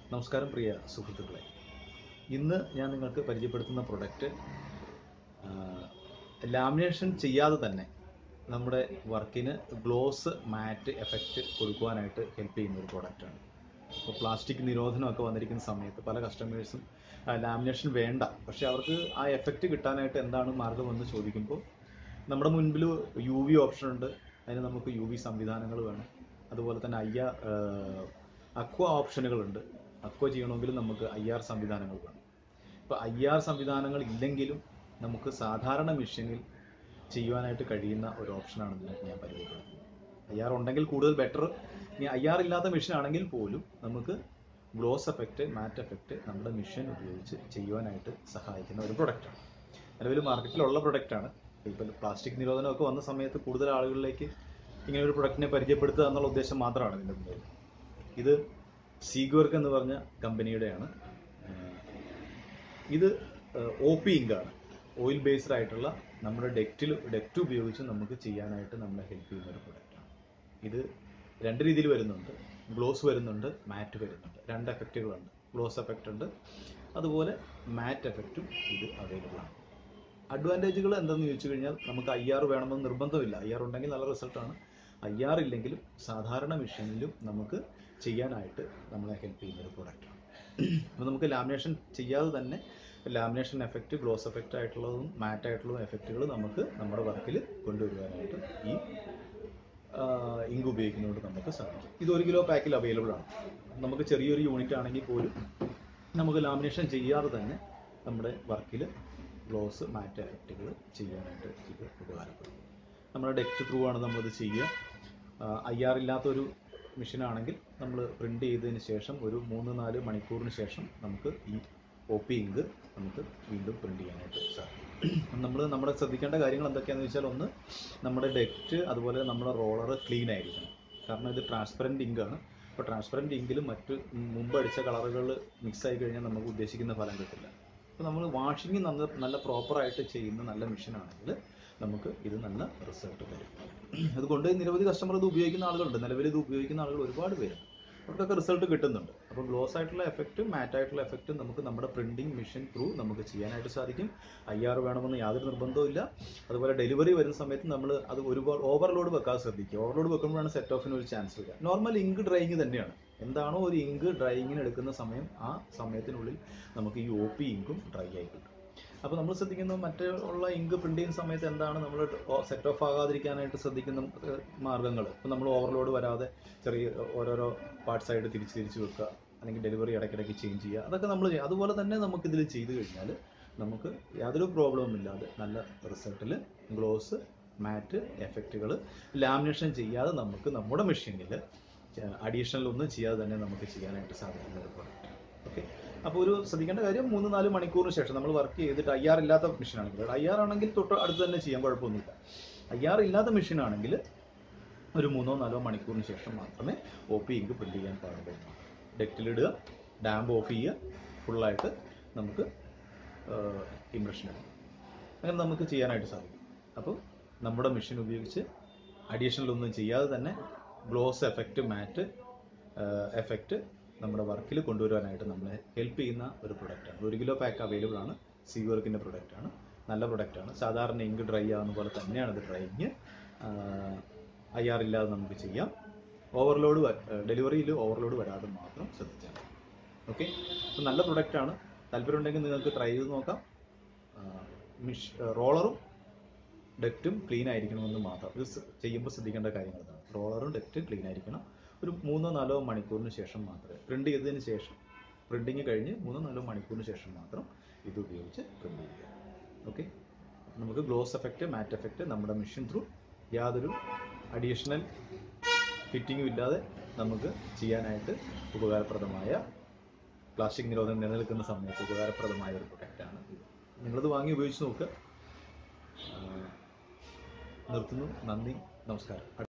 നമസ്കാരം പ്രിയ സുഹൃത്തുക്കളെ ഇന്ന് ഞാൻ നിങ്ങൾക്ക് പരിചയപ്പെടുത്തുന്ന പ്രൊഡക്റ്റ് ലാമിനേഷൻ ചെയ്യാതെ തന്നെ നമ്മുടെ വർക്കിന് ഗ്ലോസ് മാറ്റ് എഫക്റ്റ് കൊടുക്കുവാനായിട്ട് ഹെൽപ്പ് ചെയ്യുന്ന ഒരു പ്രൊഡക്റ്റാണ് ഇപ്പോൾ പ്ലാസ്റ്റിക് നിരോധനമൊക്കെ വന്നിരിക്കുന്ന സമയത്ത് പല കസ്റ്റമേഴ്സും ലാമിനേഷൻ വേണ്ട പക്ഷെ അവർക്ക് ആ എഫക്റ്റ് കിട്ടാനായിട്ട് എന്താണ് മാർഗമെന്ന് ചോദിക്കുമ്പോൾ നമ്മുടെ മുൻപിൽ യു വി ഓപ്ഷൻ ഉണ്ട് അതിന് നമുക്ക് യു വി സംവിധാനങ്ങൾ വേണം അതുപോലെ തന്നെ ഐ ആർ അക്വ ഓപ്ഷനുകളുണ്ട് അക്വ ചെയ്യണമെങ്കിൽ നമുക്ക് ഐ ആർ സംവിധാനങ്ങൾ വേണം ഇപ്പോൾ ഐ ആർ സംവിധാനങ്ങൾ ഇല്ലെങ്കിലും നമുക്ക് സാധാരണ മെഷീനിൽ ചെയ്യുവാനായിട്ട് കഴിയുന്ന ഒരു ഓപ്ഷനാണ് നിങ്ങൾക്ക് ഞാൻ പരിചയപ്പെടുത്തുന്നത് ഐ ആർ ഉണ്ടെങ്കിൽ കൂടുതൽ ബെറ്റർ ഇനി ഐ ആർ ഇല്ലാത്ത മെഷീൻ ആണെങ്കിൽ പോലും നമുക്ക് ഗ്ലോസ് എഫക്റ്റ് മാറ്റ് എഫക്റ്റ് നമ്മുടെ മെഷീൻ ഉപയോഗിച്ച് ചെയ്യുവാനായിട്ട് സഹായിക്കുന്ന ഒരു പ്രൊഡക്റ്റാണ് നിലവിൽ മാർക്കറ്റിലുള്ള പ്രൊഡക്റ്റാണ് ഇപ്പോൾ പ്ലാസ്റ്റിക് നിരോധനമൊക്കെ വന്ന സമയത്ത് കൂടുതൽ ആളുകളിലേക്ക് ഇങ്ങനെ ഒരു പ്രൊഡക്റ്റിനെ പരിചയപ്പെടുത്തുക എന്നുള്ള ഉദ്ദേശം മാത്രമാണ് ഇതിൻ്റെ മുന്നിൽ ഇത് സീഗ്വർക്ക് എന്ന് പറഞ്ഞ കമ്പനിയുടെയാണ് ഏഹ് ഇത് ഒ പി ഇങ്കാണ് ഓയിൽ ബേസ്ഡ് ആയിട്ടുള്ള നമ്മുടെ ഡെക്റ്റിൽ ഡെക്റ്റ് ഉപയോഗിച്ച് നമുക്ക് ചെയ്യാനായിട്ട് നമ്മളെ ഹെൽപ്പ് ചെയ്യുന്ന ഒരു പ്രൊഡക്റ്റാണ് ഇത് രണ്ട് രീതിയിൽ വരുന്നുണ്ട് ഗ്ലോസ് വരുന്നുണ്ട് മാറ്റ് വരുന്നുണ്ട് രണ്ട് എഫക്റ്റുകളുണ്ട് ഗ്ലോസ് എഫക്റ്റ് ഉണ്ട് അതുപോലെ മാറ്റ് എഫക്റ്റും ഇത് അവൈലബിൾ ആണ് അഡ്വാൻറ്റേജുകൾ എന്തെന്ന് ചോദിച്ചു കഴിഞ്ഞാൽ നമുക്ക് ഐ ആർ വേണമെന്ന് നിർബന്ധമില്ല ഐ ആർ ഉണ്ടെങ്കിൽ നല്ല റിസൾട്ടാണ് ഐ ആർ ഇല്ലെങ്കിലും സാധാരണ മെഷീനിലും നമുക്ക് ചെയ്യാനായിട്ട് നമ്മളെ ഹെൽപ്പ് ചെയ്യുന്ന ഒരു പ്രൊഡക്റ്റാണ് അപ്പോൾ നമുക്ക് ലാമിനേഷൻ ചെയ്യാതെ തന്നെ ലാമിനേഷൻ എഫക്റ്റ് ഗ്ലോസ് എഫക്റ്റ് ആയിട്ടുള്ളതും മാറ്റ് ആയിട്ടുള്ളതും എഫക്റ്റുകൾ നമുക്ക് നമ്മുടെ വർക്കിൽ കൊണ്ടുവരുവാനായിട്ട് ഈ ഇങ്ക് ഉപയോഗിക്കുന്നതുകൊണ്ട് നമുക്ക് സാധിക്കും ഇത് ഒരു കിലോ പാക്കിൽ അവൈലബിൾ ആണ് നമുക്ക് ചെറിയൊരു യൂണിറ്റ് ആണെങ്കിൽ പോലും നമുക്ക് ലാമിനേഷൻ ചെയ്യാതെ തന്നെ നമ്മുടെ വർക്കിൽ ഗ്ലോസ് മാറ്റ് എഫക്റ്റുകൾ ചെയ്യാനായിട്ട് ഇത് ഉപകാരപ്പെടും നമ്മുടെ ഡെക്റ്റ് ത്രൂ ആണ് നമ്മളിത് ചെയ്യുക ഐ ആർ ഇല്ലാത്തൊരു മെഷീനാണെങ്കിൽ നമ്മൾ പ്രിൻ്റ് ചെയ്തതിന് ശേഷം ഒരു മൂന്ന് നാല് മണിക്കൂറിന് ശേഷം നമുക്ക് ഈ ഒ പി ഇങ്ക് നമുക്ക് വീണ്ടും പ്രിൻ്റ് ചെയ്യാനായിട്ട് സാധിക്കും നമ്മൾ നമ്മുടെ ശ്രദ്ധിക്കേണ്ട കാര്യങ്ങൾ എന്തൊക്കെയാണെന്ന് വെച്ചാൽ ഒന്ന് നമ്മുടെ ഡെക്റ്റ് അതുപോലെ നമ്മുടെ റോളർ ക്ലീൻ ആയിരിക്കണം കാരണം ഇത് ട്രാൻസ്പെറൻറ്റ് ഇങ്കാണ് അപ്പോൾ ട്രാൻസ്പെറൻറ്റ് ഇങ്കിലും മറ്റ് മുമ്പ് അടിച്ച കളറുകൾ മിക്സ് ആയി കഴിഞ്ഞാൽ നമുക്ക് ഉദ്ദേശിക്കുന്ന ഫലം കിട്ടില്ല അപ്പോൾ നമ്മൾ വാഷിംഗ് നല്ല നല്ല പ്രോപ്പറായിട്ട് ചെയ്യുന്ന നല്ല മെഷീനാണെങ്കിൽ നമുക്ക് ഇത് നല്ല റിസൾട്ട് തരും അതുകൊണ്ട് നിരവധി കസ്റ്റമർ ഇത് ഉപയോഗിക്കുന്ന ആളുകളുണ്ട് നിലവിൽ ഇത് ഉപയോഗിക്കുന്ന ആളുകൾ ഒരുപാട് പേരുണ്ട് അവർക്കൊക്കെ റിസൾട്ട് കിട്ടുന്നുണ്ട് അപ്പോൾ ഗ്ലോസ് ആയിട്ടുള്ള എഫക്റ്റും മാറ്റ് ആയിട്ടുള്ള എഫക്റ്റും നമുക്ക് നമ്മുടെ പ്രിന്റിംഗ് മെഷീൻ ത്രൂ നമുക്ക് ചെയ്യാനായിട്ട് സാധിക്കും ഐ ആർ വേണമെന്ന് യാതൊരു നിർബന്ധവും ഇല്ല അതുപോലെ ഡെലിവറി വരുന്ന സമയത്ത് നമ്മൾ അത് ഒരുപാട് ഓവർലോഡ് വെക്കാതെ ശ്രദ്ധിക്കുക ഓവർലോഡ് വെക്കുമ്പോഴാണ് സെറ്റ് ഓഫിന് ഒരു ചാൻസ് വരിക നോർമൽ ഇങ്ക് ഡ്രൈയിങ് തന്നെയാണ് എന്താണോ ഒരു ഇങ്ക് ഡ്രൈയിങ്ങിന് എടുക്കുന്ന സമയം ആ സമയത്തിനുള്ളിൽ നമുക്ക് ഈ ഒ പി ഇങ്കും ഡ്രൈ ആയി കിട്ടും അപ്പോൾ നമ്മൾ ശ്രദ്ധിക്കുന്ന മറ്റുള്ള ഇങ്ക് പ്രിന്റ് ചെയ്യുന്ന സമയത്ത് എന്താണ് നമ്മൾ സെറ്റ് ഓഫ് ആകാതിരിക്കാനായിട്ട് ശ്രദ്ധിക്കുന്ന മാർഗ്ഗങ്ങൾ ഇപ്പോൾ നമ്മൾ ഓവർലോഡ് വരാതെ ചെറിയ ഓരോരോ പാർട്സ് ആയിട്ട് തിരിച്ച് തിരിച്ച് വെക്കുക അല്ലെങ്കിൽ ഡെലിവറി ഇടയ്ക്കിടയ്ക്ക് ചേഞ്ച് ചെയ്യുക അതൊക്കെ നമ്മൾ ചെയ്യും അതുപോലെ തന്നെ നമുക്ക് ഇതിൽ ചെയ്ത് കഴിഞ്ഞാൽ നമുക്ക് യാതൊരു പ്രോബ്ലവും ഇല്ലാതെ നല്ല റിസൾട്ടിൽ ഗ്ലോസ് മാറ്റ് എഫക്റ്റുകൾ ലാമിനേഷൻ ചെയ്യാതെ നമുക്ക് നമ്മുടെ മെഷീനിൽ അഡീഷണൽ ഒന്നും ചെയ്യാതെ തന്നെ നമുക്ക് ചെയ്യാനായിട്ട് സാധിക്കുന്ന ഒരു പ്രൊഡക്റ്റ് ഓക്കെ അപ്പോൾ ഒരു ശ്രദ്ധിക്കേണ്ട കാര്യം മൂന്ന് നാല് മണിക്കൂറിന് ശേഷം നമ്മൾ വർക്ക് ചെയ്തിട്ട് ഐ ആർ ഇല്ലാത്ത മെഷീനാണെങ്കിൽ ഐ ആർ ആണെങ്കിൽ തൊട്ട് അടുത്ത് തന്നെ ചെയ്യാൻ കുഴപ്പമൊന്നുമില്ല ഐ ആർ ഇല്ലാത്ത മെഷീനാണെങ്കിൽ ഒരു മൂന്നോ നാലോ മണിക്കൂറിന് ശേഷം മാത്രമേ ഒ പി ഇങ്ക് പ്രിന്റ് ചെയ്യാൻ പാടുള്ളൂ ഡെക്റ്റിലിടുക ഡാമ്പ് ഓഫ് ചെയ്യുക ഫുള്ളായിട്ട് നമുക്ക് ഇംപ്രഷൻ എടുക്കാം അങ്ങനെ നമുക്ക് ചെയ്യാനായിട്ട് സാധിക്കും അപ്പോൾ നമ്മുടെ മെഷീൻ ഉപയോഗിച്ച് അഡീഷണൽ ഒന്നും ചെയ്യാതെ തന്നെ ഗ്ലോസ് എഫക്റ്റ് മാറ്റ് എഫക്റ്റ് നമ്മുടെ വർക്കിൽ കൊണ്ടുവരാനായിട്ട് നമ്മളെ ഹെൽപ്പ് ചെയ്യുന്ന ഒരു പ്രൊഡക്റ്റാണ് ഒരു കിലോ പാക്ക് അവൈലബിൾ ആണ് സി വർക്കിൻ്റെ പ്രൊഡക്റ്റാണ് നല്ല പ്രൊഡക്റ്റാണ് സാധാരണ ഇങ്ക് ഡ്രൈ ആവുന്ന പോലെ തന്നെയാണ് ഇത് ഡ്രൈയിങ് ഐ ആർ ഇല്ലാതെ നമുക്ക് ചെയ്യാം ഓവർലോഡ് ഡെലിവറിയിൽ ഓവർലോഡ് വരാതെ മാത്രം ശ്രദ്ധിച്ചാൽ ഓക്കെ അപ്പോൾ നല്ല പ്രൊഡക്റ്റാണ് താല്പര്യമുണ്ടെങ്കിൽ നിങ്ങൾക്ക് ട്രൈ ചെയ്ത് നോക്കാം മിഷ് റോളറും ഡെക്റ്റും ക്ലീൻ ആയിരിക്കണമെന്ന് മാത്രം ഇത് ചെയ്യുമ്പോൾ ശ്രദ്ധിക്കേണ്ട കാര്യങ്ങൾ ഇതാണ് റോളറും ഡെക്റ്റും ക്ലീൻ ആയിരിക്കണം ഒരു മൂന്നോ നാലോ മണിക്കൂറിന് ശേഷം മാത്രമേ പ്രിന്റ് ചെയ്തതിന് ശേഷം പ്രിന്റിങ് കഴിഞ്ഞ് മൂന്നോ നാലോ മണിക്കൂറിന് ശേഷം മാത്രം ഇത് ഉപയോഗിച്ച് പ്രിന്റ് ചെയ്യുക ഓക്കെ നമുക്ക് ഗ്ലോസ് എഫക്റ്റ് മാറ്റ് എഫക്റ്റ് നമ്മുടെ മെഷീൻ ത്രൂ യാതൊരു അഡീഷണൽ ഫിറ്റിങ്ങും ഇല്ലാതെ നമുക്ക് ചെയ്യാനായിട്ട് ഉപകാരപ്രദമായ പ്ലാസ്റ്റിക് നിരോധനം നിലനിൽക്കുന്ന സമയത്ത് ഉപകാരപ്രദമായ ഒരു പ്രൊഡക്റ്റാണ് ഇത് നിങ്ങളിത് വാങ്ങി ഉപയോഗിച്ച് നോക്കുക നിർത്തുന്നു നന്ദി നമസ്കാരം